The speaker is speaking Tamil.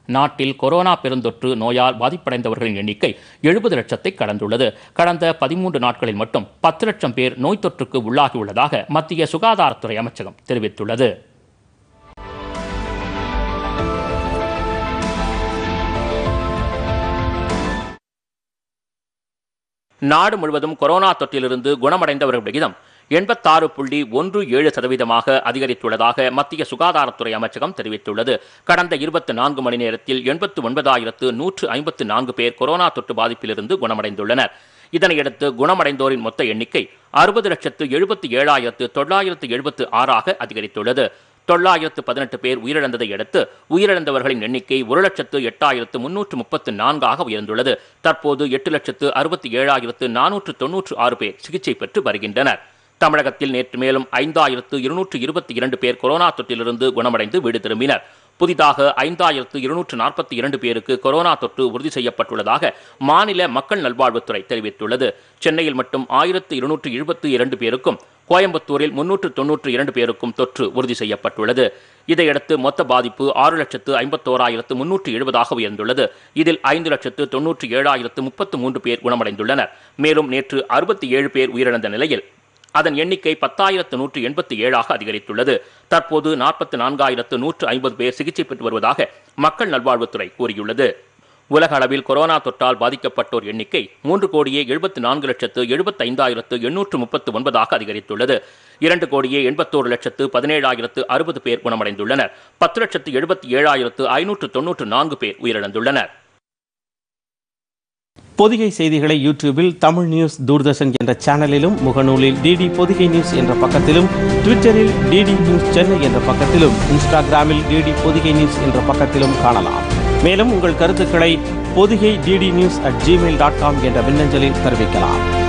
நாட்டில் கொரோனா பெருந்தொற்று நோயால் பாதிப்படைந்தவர்களின் எண்ணிக்கை எழுபது லட்சத்தை கடந்துள்ளது கடந்த பதிமூன்று நாட்களில் மட்டும் பத்து லட்சம் பேர் நோய் தொற்றுக்கு உள்ளாகியுள்ளதாக மத்திய சுகாதாரத்துறை அமைச்சகம் தெரிவித்துள்ளது நாடு முழுவதும் கொரோனா தொற்றிலிருந்து குணமடைந்தவர்கள் விகிதம் எண்பத்தாறு புள்ளி ஒன்று ஏழு சதவீதமாக அதிகரித்துள்ளதாக மத்திய சுகாதாரத்துறை அமைச்சகம் தெரிவித்துள்ளது கடந்த இருபத்தி நான்கு மணி நேரத்தில் எண்பத்து ஒன்பதாயிரத்து நூற்று ஐம்பத்து நான்கு பேர் கொரோனா தொற்று பாதிப்பிலிருந்து குணமடைந்துள்ளனர் இதனையடுத்து குணமடைந்தோரின் மொத்த எண்ணிக்கை அறுபது லட்சத்து எழுபத்தி ஏழாயிரத்து தொள்ளாயிரத்து எழுபத்து ஆறாக அதிகரித்துள்ளது தொள்ளாயிரத்து பதினெட்டு பேர் உயிரிழந்ததை அடுத்து உயிரிழந்தவர்களின் எண்ணிக்கை ஒரு லட்சத்து எட்டாயிரத்து முன்னூற்று முப்பத்து நான்காக உயர்ந்துள்ளது தற்போது எட்டு லட்சத்து அறுபத்தி ஏழாயிரத்து நானூற்று தொன்னூற்று ஆறு பேர் சிகிச்சை பெற்று வருகின்றனர் தமிழகத்தில் நேற்று மேலும் ஐந்தாயிரத்து இருநூற்று இருபத்தி இரண்டு பேர் கொரோனா தொற்றிலிருந்து குணமடைந்து வீடு திரும்பினர் புதிதாக ஐந்தாயிரத்து இருநூற்று நாற்பத்தி இரண்டு பேருக்கு கொரோனா தொற்று உறுதி செய்யப்பட்டுள்ளதாக மாநில மக்கள் நல்வாழ்வுத்துறை தெரிவித்துள்ளது சென்னையில் மட்டும் ஆயிரத்து இருநூற்று எழுபத்து இரண்டு பேருக்கும் கோயம்புத்தூரில் முன்னூற்று தொன்னூற்று இரண்டு பேருக்கும் தொற்று உறுதி செய்யப்பட்டுள்ளது இதையடுத்து மொத்த பாதிப்பு ஆறு லட்சத்து ஐம்பத்தோராயிரத்து முன்னூற்று எழுபதாக உயர்ந்துள்ளது இதில் ஐந்து லட்சத்து தொன்னூற்று ஏழாயிரத்து முப்பத்து மூன்று பேர் குணமடைந்துள்ளனர் மேலும் நேற்று அறுபத்தி ஏழு பேர் உயிரிழந்த நிலையில் அதன் எண்ணிக்கை பத்தாயிரத்து நூற்று எண்பத்தி ஏழாக அதிகரித்துள்ளது தற்போது நாற்பத்தி நான்காயிரத்து நூற்று ஐம்பது பேர் சிகிச்சை பெற்று வருவதாக மக்கள் நல்வாழ்வுத்துறை கூறியுள்ளது உலக அளவில் கொரோனா தொற்றால் பாதிக்கப்பட்டோர் எண்ணிக்கை மூன்று கோடியே எழுபத்தி நான்கு லட்சத்து எழுபத்தி ஐந்தாயிரத்து எண்ணூற்று முப்பத்து ஒன்பதாக அதிகரித்துள்ளது இரண்டு கோடியே எண்பத்தோரு லட்சத்து பதினேழாயிரத்து அறுபது பேர் குணமடைந்துள்ளனர் பத்து லட்சத்து எழுபத்தி ஏழாயிரத்து ஐநூற்று தொன்னூற்று நான்கு பேர் உயிரிழந்துள்ளனர் பொதிகை செய்திகளை யூடியூபில் தமிழ் நியூஸ் தூர்தர்ஷன் என்ற சேனலிலும் முகநூலில் டிடி பொதிகை நியூஸ் என்ற பக்கத்திலும் ட்விட்டரில் டிடி நியூஸ் சென்னை என்ற பக்கத்திலும் இன்ஸ்டாகிராமில் டிடி பொதிகை நியூஸ் என்ற பக்கத்திலும் காணலாம் மேலும் உங்கள் கருத்துக்களை Podhigai DD news at Gmail dot com என்ற மின்னஞ்சலில் தெரிவிக்கலாம்